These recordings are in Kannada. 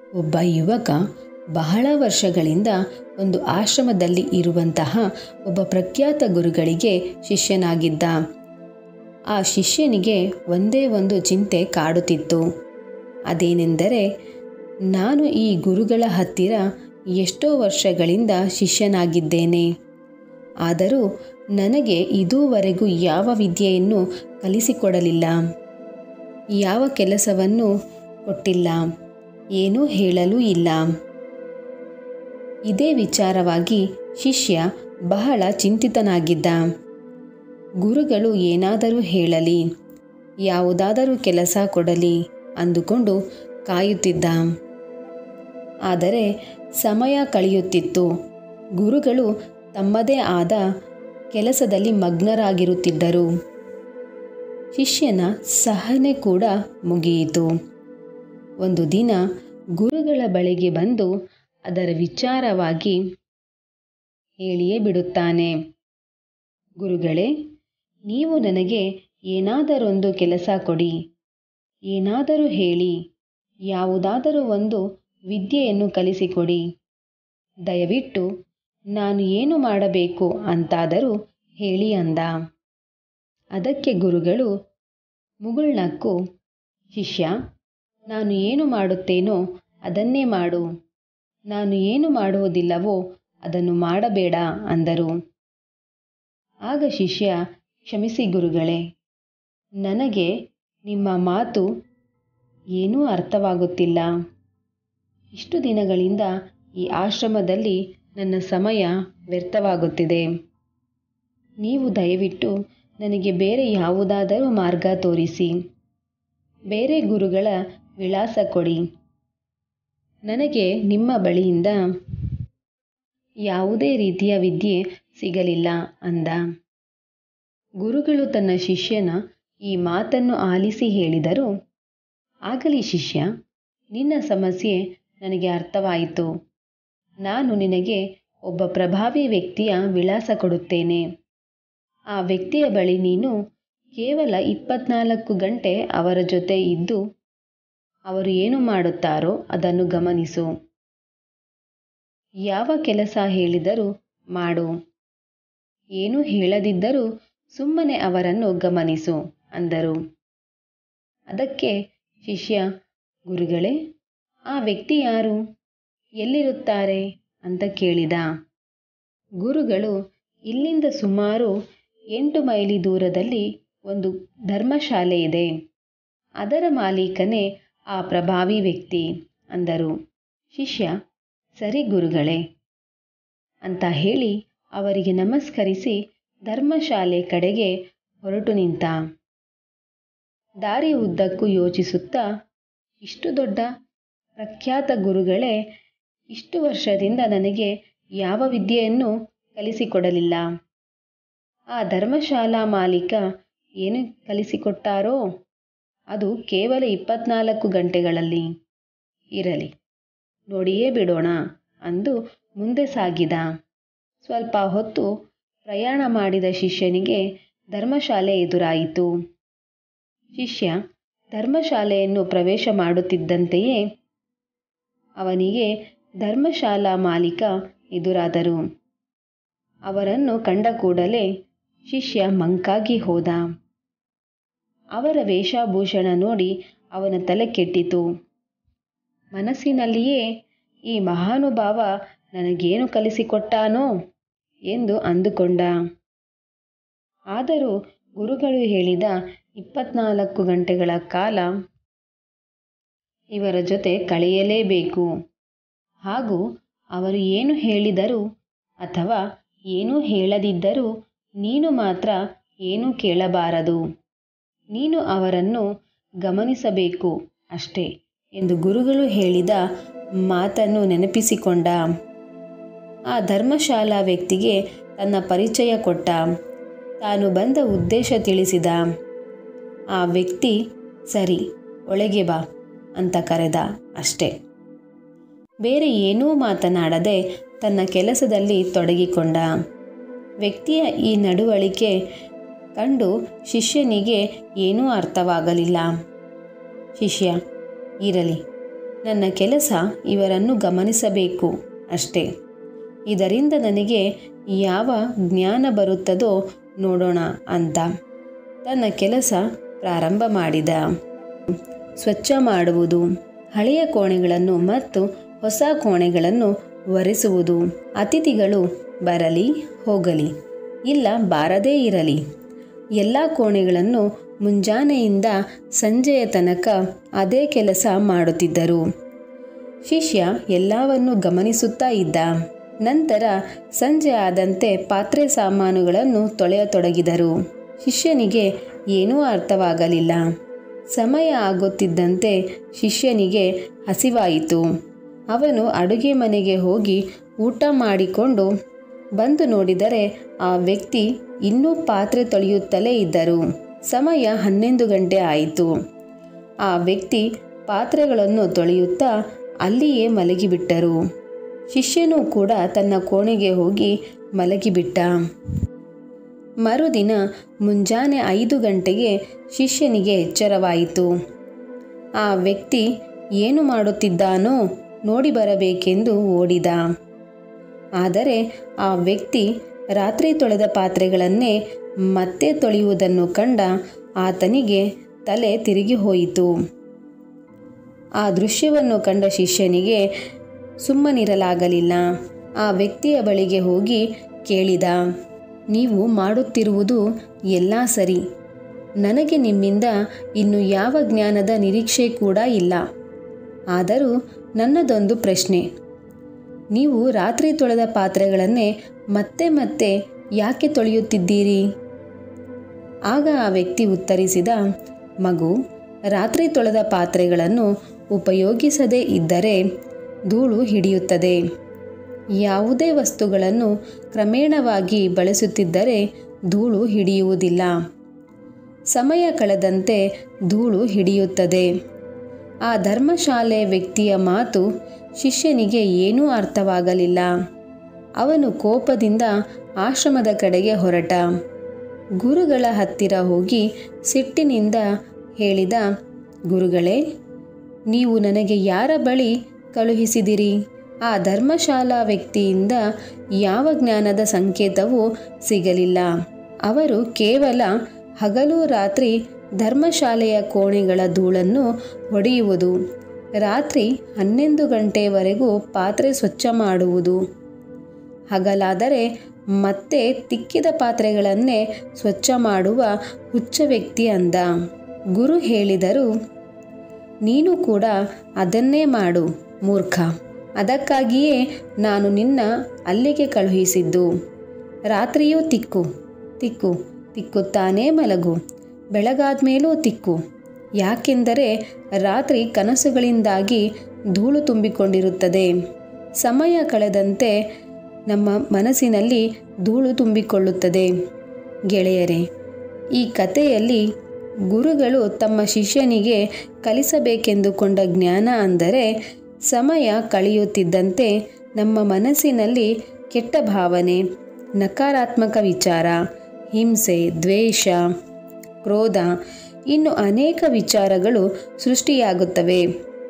ಒಬ್ಬ ಯುವಕ ಬಹಳ ವರ್ಷಗಳಿಂದ ಒಂದು ಆಶ್ರಮದಲ್ಲಿ ಇರುವಂತಹ ಒಬ್ಬ ಪ್ರಖ್ಯಾತ ಗುರುಗಳಿಗೆ ಶಿಷ್ಯನಾಗಿದ್ದ ಆ ಶಿಷ್ಯನಿಗೆ ಒಂದೇ ಒಂದು ಚಿಂತೆ ಕಾಡುತ್ತಿತ್ತು ಅದೇನೆಂದರೆ ನಾನು ಈ ಗುರುಗಳ ಹತ್ತಿರ ಎಷ್ಟೋ ವರ್ಷಗಳಿಂದ ಶಿಷ್ಯನಾಗಿದ್ದೇನೆ ಆದರೂ ನನಗೆ ಇದುವರೆಗೂ ಯಾವ ವಿದ್ಯೆಯನ್ನು ಕಲಿಸಿಕೊಡಲಿಲ್ಲ ಯಾವ ಕೆಲಸವನ್ನು ಕೊಟ್ಟಿಲ್ಲ ಏನೂ ಹೇಳಲೂ ಇಲ್ಲ ಇದೇ ವಿಚಾರವಾಗಿ ಶಿಷ್ಯ ಬಹಳ ಚಿಂತಿತನಾಗಿದ್ದ ಗುರುಗಳು ಏನಾದರೂ ಹೇಳಲಿ ಯಾವುದಾದರೂ ಕೆಲಸ ಕೊಡಲಿ ಅಂದುಕೊಂಡು ಕಾಯುತ್ತಿದ್ದ ಆದರೆ ಸಮಯ ಕಳೆಯುತ್ತಿತ್ತು ಗುರುಗಳು ತಮ್ಮದೇ ಆದ ಕೆಲಸದಲ್ಲಿ ಮಗ್ನರಾಗಿರುತ್ತಿದ್ದರು ಶಿಷ್ಯನ ಸಹನೆ ಕೂಡ ಮುಗಿಯಿತು ಒಂದು ದಿನ ಗುರುಗಳ ಬಳಿಗೆ ಬಂದು ಅದರ ವಿಚಾರವಾಗಿ ಹೇಳಿಯೇ ಬಿಡುತ್ತಾನೆ ಗುರುಗಳೇ ನೀವು ನನಗೆ ಏನಾದರೊಂದು ಕೆಲಸ ಕೊಡಿ ಏನಾದರೂ ಹೇಳಿ ಯಾವುದಾದರೂ ಒಂದು ವಿದ್ಯೆಯನ್ನು ಕಲಿಸಿಕೊಡಿ ದಯವಿಟ್ಟು ನಾನು ಏನು ಮಾಡಬೇಕು ಅಂತಾದರೂ ಹೇಳಿ ಅಂದ ಅದಕ್ಕೆ ಗುರುಗಳು ಮುಗುಳ್ನಕ್ಕು ಶಿಷ್ಯ ನಾನು ಏನು ಮಾಡುತ್ತೇನೋ ಅದನ್ನೇ ಮಾಡು ನಾನು ಏನು ಮಾಡುವುದಿಲ್ಲವೋ ಅದನ್ನು ಮಾಡಬೇಡ ಅಂದರು ಆಗ ಶಿಷ್ಯ ಕ್ಷಮಿಸಿ ಗುರುಗಳೇ ನನಗೆ ನಿಮ್ಮ ಮಾತು ಏನೂ ಅರ್ಥವಾಗುತ್ತಿಲ್ಲ ಇಷ್ಟು ದಿನಗಳಿಂದ ಈ ಆಶ್ರಮದಲ್ಲಿ ನನ್ನ ಸಮಯ ವ್ಯರ್ಥವಾಗುತ್ತಿದೆ ನೀವು ದಯವಿಟ್ಟು ನನಗೆ ಬೇರೆ ಯಾವುದಾದರೂ ಮಾರ್ಗ ತೋರಿಸಿ ಬೇರೆ ಗುರುಗಳ ವಿಳಾಸ ಕೊಡಿ ನನಗೆ ನಿಮ್ಮ ಬಳಿಯಿಂದ ಯಾವುದೇ ರೀತಿಯ ವಿದ್ಯೆ ಸಿಗಲಿಲ್ಲ ಅಂದ ಗುರುಗಳು ತನ್ನ ಶಿಷ್ಯನ ಈ ಮಾತನ್ನು ಆಲಿಸಿ ಹೇಳಿದರು ಆಗಲಿ ಶಿಷ್ಯ ನಿನ್ನ ಸಮಸ್ಯೆ ನನಗೆ ಅರ್ಥವಾಯಿತು ನಾನು ನಿನಗೆ ಒಬ್ಬ ಪ್ರಭಾವಿ ವ್ಯಕ್ತಿಯ ವಿಳಾಸ ಕೊಡುತ್ತೇನೆ ಆ ವ್ಯಕ್ತಿಯ ಬಳಿ ನೀನು ಕೇವಲ ಇಪ್ಪತ್ನಾಲ್ಕು ಗಂಟೆ ಅವರ ಜೊತೆ ಇದ್ದು ಅವರು ಏನು ಮಾಡುತ್ತಾರೋ ಅದನ್ನು ಗಮನಿಸು ಯಾವ ಕೆಲಸ ಹೇಳಿದರೂ ಮಾಡು ಏನು ಹೇಳದಿದ್ದರೂ ಸುಮ್ಮನೆ ಅವರನ್ನು ಗಮನಿಸು ಅಂದರು ಅದಕ್ಕೆ ಶಿಷ್ಯ ಗುರುಗಳೇ ಆ ವ್ಯಕ್ತಿ ಯಾರು ಎಲ್ಲಿರುತ್ತಾರೆ ಅಂತ ಕೇಳಿದ ಗುರುಗಳು ಇಲ್ಲಿಂದ ಸುಮಾರು ಎಂಟು ಮೈಲಿ ದೂರದಲ್ಲಿ ಒಂದು ಧರ್ಮಶಾಲೆ ಇದೆ ಅದರ ಮಾಲೀಕನೇ ಆ ಪ್ರಭಾವಿ ವ್ಯಕ್ತಿ ಅಂದರು ಶಿಷ್ಯ ಸರಿ ಗುರುಗಳೇ ಅಂತ ಹೇಳಿ ಅವರಿಗೆ ನಮಸ್ಕರಿಸಿ ಧರ್ಮಶಾಲೆ ಕಡೆಗೆ ಹೊರಟು ನಿಂತ ದಾರಿ ಉದ್ದಕ್ಕೂ ಯೋಚಿಸುತ್ತಾ ಇಷ್ಟು ದೊಡ್ಡ ಪ್ರಖ್ಯಾತ ಗುರುಗಳೇ ಇಷ್ಟು ವರ್ಷದಿಂದ ನನಗೆ ಯಾವ ವಿದ್ಯೆಯನ್ನು ಕಲಿಸಿಕೊಡಲಿಲ್ಲ ಆ ಧರ್ಮಶಾಲಾ ಮಾಲೀಕ ಏನು ಕಲಿಸಿಕೊಟ್ಟಾರೋ ಅದು ಕೇವಲ ಇಪ್ಪತ್ನಾಲ್ಕು ಗಂಟೆಗಳಲ್ಲಿ ಇರಲಿ ನೋಡಿಯೇ ಬಿಡೋಣ ಅಂದು ಮುಂದೆ ಸಾಗಿದ ಸ್ವಲ್ಪ ಹೊತ್ತು ಪ್ರಯಾಣ ಮಾಡಿದ ಶಿಷ್ಯನಿಗೆ ಧರ್ಮಶಾಲೆ ಎದುರಾಯಿತು ಶಿಷ್ಯ ಧರ್ಮಶಾಲೆಯನ್ನು ಪ್ರವೇಶ ಮಾಡುತ್ತಿದ್ದಂತೆಯೇ ಅವನಿಗೆ ಧರ್ಮಶಾಲಾ ಮಾಲೀಕ ಎದುರಾದರು ಅವರನ್ನು ಕಂಡ ಕೂಡಲೇ ಶಿಷ್ಯ ಮಂಕಾಗಿ ಹೋದ ಅವರ ವೇಷಭೂಷಣ ನೋಡಿ ಅವನ ತಲೆ ಕೆಟ್ಟಿತು ಮನಸ್ಸಿನಲ್ಲಿಯೇ ಈ ಮಹಾನುಭಾವ ನನಗೇನು ಕಲಿಸಿಕೊಟ್ಟಾನೋ ಎಂದು ಅಂದುಕೊಂಡ ಆದರೂ ಗುರುಗಳು ಹೇಳಿದ ಇಪ್ಪತ್ನಾಲ್ಕು ಗಂಟೆಗಳ ಕಾಲ ಇವರ ಜೊತೆ ಕಳೆಯಲೇಬೇಕು ಹಾಗೂ ಅವರು ಏನು ಹೇಳಿದರೂ ಅಥವಾ ಏನೂ ಹೇಳದಿದ್ದರೂ ನೀನು ಮಾತ್ರ ಏನೂ ಕೇಳಬಾರದು ನೀನು ಅವರನ್ನು ಗಮನಿಸಬೇಕು ಅಷ್ಟೇ ಎಂದು ಗುರುಗಳು ಹೇಳಿದ ಮಾತನ್ನು ನೆನಪಿಸಿಕೊಂಡ ಆ ಧರ್ಮಶಾಲಾ ವ್ಯಕ್ತಿಗೆ ತನ್ನ ಪರಿಚಯ ಕೊಟ್ಟ ತಾನು ಬಂದ ಉದ್ದೇಶ ತಿಳಿಸಿದ ಆ ವ್ಯಕ್ತಿ ಸರಿ ಒಳಗೆ ಬಾ ಅಂತ ಕರೆದ ಅಷ್ಟೇ ಬೇರೆ ಏನೂ ಮಾತನಾಡದೆ ತನ್ನ ಕೆಲಸದಲ್ಲಿ ತೊಡಗಿಕೊಂಡ ವ್ಯಕ್ತಿಯ ಈ ನಡವಳಿಕೆ ಕಂಡು ಶಿಷ್ಯನಿಗೆ ಏನೂ ಅರ್ಥವಾಗಲಿಲ್ಲ ಶಿಷ್ಯ ಇರಲಿ ನನ್ನ ಕೆಲಸ ಇವರನ್ನು ಗಮನಿಸಬೇಕು ಅಷ್ಟೇ ಇದರಿಂದ ನನಗೆ ಯಾವ ಜ್ಞಾನ ಬರುತ್ತದೋ ನೋಡೋಣ ಅಂತ ತನ್ನ ಕೆಲಸ ಪ್ರಾರಂಭ ಮಾಡಿದ ಸ್ವಚ್ಛ ಮಾಡುವುದು ಹಳೆಯ ಕೋಣೆಗಳನ್ನು ಮತ್ತು ಹೊಸ ಕೋಣೆಗಳನ್ನು ಒರೆಸುವುದು ಅತಿಥಿಗಳು ಬರಲಿ ಹೋಗಲಿ ಇಲ್ಲ ಬಾರದೇ ಇರಲಿ ಎಲ್ಲ ಕೋಣೆಗಳನ್ನು ಮುಂಜಾನೆಯಿಂದ ಸಂಜೆಯ ತನಕ ಅದೇ ಕೆಲಸ ಮಾಡುತ್ತಿದ್ದರು ಶಿಷ್ಯ ಎಲ್ಲವನ್ನು ಗಮನಿಸುತ್ತಾ ಇದ್ದ ನಂತರ ಸಂಜೆ ಆದಂತೆ ಪಾತ್ರೆ ಸಾಮಾನುಗಳನ್ನು ತೊಳೆಯತೊಡಗಿದರು ಶಿಷ್ಯನಿಗೆ ಏನೂ ಅರ್ಥವಾಗಲಿಲ್ಲ ಸಮಯ ಆಗುತ್ತಿದ್ದಂತೆ ಶಿಷ್ಯನಿಗೆ ಹಸಿವಾಯಿತು ಅವನು ಅಡುಗೆ ಮನೆಗೆ ಹೋಗಿ ಊಟ ಮಾಡಿಕೊಂಡು ಬಂದು ನೋಡಿದರೆ ಆ ವ್ಯಕ್ತಿ ಇನ್ನೂ ಪಾತ್ರೆ ತೊಳೆಯುತ್ತಲೇ ಇದ್ದರು ಸಮಯ ಹನ್ನೊಂದು ಗಂಟೆ ಆಯಿತು ಆ ವ್ಯಕ್ತಿ ಪಾತ್ರೆಗಳನ್ನು ತೊಳೆಯುತ್ತಾ ಅಲ್ಲಿಯೇ ಮಲಗಿಬಿಟ್ಟರು ಶಿಷ್ಯನೂ ಕೂಡ ತನ್ನ ಕೋಣೆಗೆ ಹೋಗಿ ಮಲಗಿಬಿಟ್ಟ ಮರುದಿನ ಮುಂಜಾನೆ ಐದು ಗಂಟೆಗೆ ಶಿಷ್ಯನಿಗೆ ಎಚ್ಚರವಾಯಿತು ಆ ವ್ಯಕ್ತಿ ಏನು ಮಾಡುತ್ತಿದ್ದಾನೋ ನೋಡಿ ಬರಬೇಕೆಂದು ಓಡಿದ ಆದರೆ ಆ ವ್ಯಕ್ತಿ ರಾತ್ರಿ ತೊಳೆದ ಪಾತ್ರೆಗಳನ್ನೇ ಮತ್ತೆ ತೊಳೆಯುವುದನ್ನು ಕಂಡ ಆತನಿಗೆ ತಲೆ ತಿರುಗಿ ಹೋಯಿತು ಆ ದೃಶ್ಯವನ್ನು ಕಂಡ ಶಿಷ್ಯನಿಗೆ ಸುಮ್ಮನಿರಲಾಗಲಿಲ್ಲ ಆ ವ್ಯಕ್ತಿಯ ಬಳಿಗೆ ಹೋಗಿ ಕೇಳಿದ ನೀವು ಮಾಡುತ್ತಿರುವುದು ಎಲ್ಲ ಸರಿ ನನಗೆ ನಿಮ್ಮಿಂದ ಇನ್ನು ಯಾವ ಜ್ಞಾನದ ನಿರೀಕ್ಷೆ ಕೂಡ ಇಲ್ಲ ಆದರೂ ನನ್ನದೊಂದು ಪ್ರಶ್ನೆ ನೀವು ರಾತ್ರಿ ತೊಳೆದ ಪಾತ್ರೆಗಳನ್ನೇ ಮತ್ತೆ ಮತ್ತೆ ಯಾಕೆ ತೊಳೆಯುತ್ತಿದ್ದೀರಿ ಆಗ ಆ ವ್ಯಕ್ತಿ ಉತ್ತರಿಸಿದ ಮಗು ರಾತ್ರಿ ತೊಳೆದ ಪಾತ್ರೆಗಳನ್ನು ಉಪಯೋಗಿಸದೇ ಇದ್ದರೆ ಧೂಳು ಹಿಡಿಯುತ್ತದೆ ಯಾವುದೇ ವಸ್ತುಗಳನ್ನು ಕ್ರಮೇಣವಾಗಿ ಬಳಸುತ್ತಿದ್ದರೆ ಧೂಳು ಹಿಡಿಯುವುದಿಲ್ಲ ಸಮಯ ಕಳೆದಂತೆ ಧೂಳು ಹಿಡಿಯುತ್ತದೆ ಆ ಧರ್ಮಶಾಲೆ ವ್ಯಕ್ತಿಯ ಮಾತು ಶಿಷ್ಯನಿಗೆ ಏನೂ ಅರ್ಥವಾಗಲಿಲ್ಲ ಅವನು ಕೋಪದಿಂದ ಆಶ್ರಮದ ಕಡೆಗೆ ಹೊರಟ ಗುರುಗಳ ಹತ್ತಿರ ಹೋಗಿ ಸಿಟ್ಟಿನಿಂದ ಹೇಳಿದ ಗುರುಗಳೇ ನೀವು ನನಗೆ ಯಾರ ಬಳಿ ಕಳುಹಿಸಿದಿರಿ ಆ ಧರ್ಮಶಾಲಾ ವ್ಯಕ್ತಿಯಿಂದ ಯಾವ ಜ್ಞಾನದ ಸಂಕೇತವೂ ಸಿಗಲಿಲ್ಲ ಅವರು ಕೇವಲ ಹಗಲು ರಾತ್ರಿ ಧರ್ಮಶಾಲೆಯ ಕೋಣೆಗಳ ಧೂಳನ್ನು ಹೊಡೆಯುವುದು ರಾತ್ರಿ ಹನ್ನೊಂದು ಗಂಟೆಯವರೆಗೂ ಪಾತ್ರೆ ಸ್ವಚ್ಛ ಮಾಡುವುದು ಹಗಲಾದರೆ ಮತ್ತೆ ತಿಕ್ಕಿದ ಪಾತ್ರೆಗಳನ್ನೇ ಸ್ವಚ್ಛ ಮಾಡುವ ಹುಚ್ಚ ವ್ಯಕ್ತಿ ಅಂದ ಗುರು ಹೇಳಿದರು ನೀನು ಕೂಡ ಅದನ್ನೇ ಮಾಡು ಮೂರ್ಖ ಅದಕ್ಕಾಗಿಯೇ ನಾನು ನಿನ್ನ ಅಲ್ಲಿಗೆ ಕಳುಹಿಸಿದ್ದು ರಾತ್ರಿಯೂ ತಿಕ್ಕು ತಿಕ್ಕು ತಿಕ್ಕುತ್ತಾನೇ ಮಲಗು ಬೆಳಗಾದ ಮೇಲೂ ತಿಕ್ಕು ಯಾಕೆಂದರೆ ರಾತ್ರಿ ಕನಸುಗಳಿಂದಾಗಿ ಧೂಳು ತುಂಬಿಕೊಂಡಿರುತ್ತದೆ ಸಮಯ ಕಳೆದಂತೆ ನಮ್ಮ ಮನಸ್ಸಿನಲ್ಲಿ ಧೂಳು ತುಂಬಿಕೊಳ್ಳುತ್ತದೆ ಗೆಳೆಯರೇ ಈ ಕಥೆಯಲ್ಲಿ ಗುರುಗಳು ತಮ್ಮ ಶಿಷ್ಯನಿಗೆ ಕಲಿಸಬೇಕೆಂದುಕೊಂಡ ಜ್ಞಾನ ಅಂದರೆ ಸಮಯ ಕಳೆಯುತ್ತಿದ್ದಂತೆ ನಮ್ಮ ಮನಸ್ಸಿನಲ್ಲಿ ಕೆಟ್ಟ ಭಾವನೆ ನಕಾರಾತ್ಮಕ ವಿಚಾರ ಹಿಂಸೆ ದ್ವೇಷ ಕ್ರೋಧ ಇನ್ನು ಅನೇಕ ವಿಚಾರಗಳು ಸೃಷ್ಟಿಯಾಗುತ್ತವೆ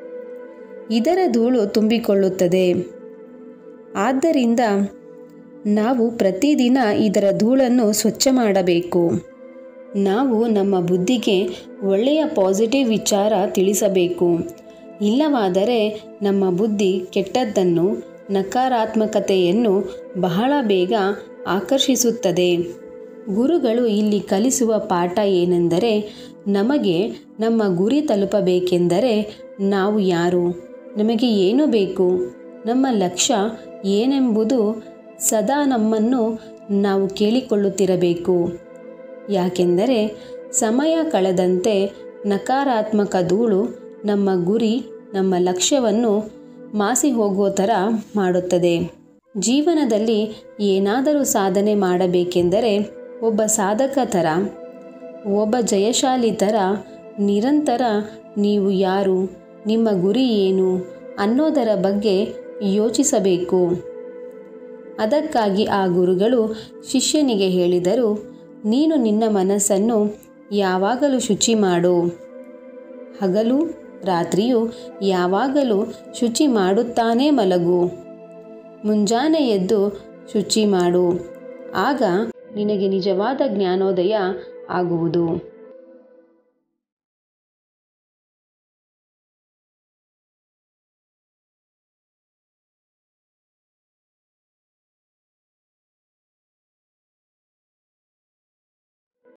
ಇದರ ಧೂಳು ತುಂಬಿಕೊಳ್ಳುತ್ತದೆ ಆದ್ದರಿಂದ ನಾವು ಪ್ರತಿದಿನ ಇದರ ಧೂಳನ್ನು ಸ್ವಚ್ಛ ಮಾಡಬೇಕು ನಾವು ನಮ್ಮ ಬುದ್ಧಿಗೆ ಒಳ್ಳೆಯ ಪಾಸಿಟಿವ್ ವಿಚಾರ ತಿಳಿಸಬೇಕು ಇಲ್ಲವಾದರೆ ನಮ್ಮ ಬುದ್ಧಿ ಕೆಟ್ಟದ್ದನ್ನು ನಕಾರಾತ್ಮಕತೆಯನ್ನು ಬಹಳ ಬೇಗ ಆಕರ್ಷಿಸುತ್ತದೆ ಗುರುಗಳು ಇಲ್ಲಿ ಕಲಿಸುವ ಪಾಠ ಏನೆಂದರೆ ನಮಗೆ ನಮ್ಮ ಗುರಿ ತಲುಪಬೇಕೆಂದರೆ ನಾವು ಯಾರು ನಮಗೆ ಏನು ಬೇಕು ನಮ್ಮ ಲಕ್ಷ್ಯ ಏನೆಂಬುದು ಸದಾ ನಮ್ಮನ್ನು ನಾವು ಕೇಳಿಕೊಳ್ಳುತ್ತಿರಬೇಕು ಯಾಕೆಂದರೆ ಸಮಯ ಕಳೆದಂತೆ ನಕಾರಾತ್ಮಕ ಧೂಳು ನಮ್ಮ ಗುರಿ ನಮ್ಮ ಲಕ್ಷ್ಯವನ್ನು ಮಾಸಿ ಹೋಗುವ ಥರ ಮಾಡುತ್ತದೆ ಜೀವನದಲ್ಲಿ ಏನಾದರೂ ಸಾಧನೆ ಮಾಡಬೇಕೆಂದರೆ ಒಬ್ಬ ಸಾಧಕ ಥರ ಒಬ್ಬ ಜಯಶಾಲಿ ಥರ ನಿರಂತರ ನೀವು ಯಾರು ನಿಮ್ಮ ಗುರಿ ಏನು ಅನ್ನೋದರ ಬಗ್ಗೆ ಯೋಚಿಸಬೇಕು ಅದಕ್ಕಾಗಿ ಆ ಗುರುಗಳು ಶಿಷ್ಯನಿಗೆ ಹೇಳಿದರು ನೀನು ನಿನ್ನ ಮನಸ್ಸನ್ನು ಯಾವಾಗಲೂ ಶುಚಿ ಮಾಡು ಹಗಲು ರಾತ್ರಿಯು ಯಾವಾಗಲೂ ಶುಚಿ ಮಾಡುತ್ತಾನೇ ಮಲಗು ಮುಂಜಾನೆ ಎದ್ದು ಶುಚಿ ಮಾಡು ಆಗ ನಿನಗೆ ನಿಜವಾದ ಜ್ಞಾನೋದಯ ಆಗುವುದು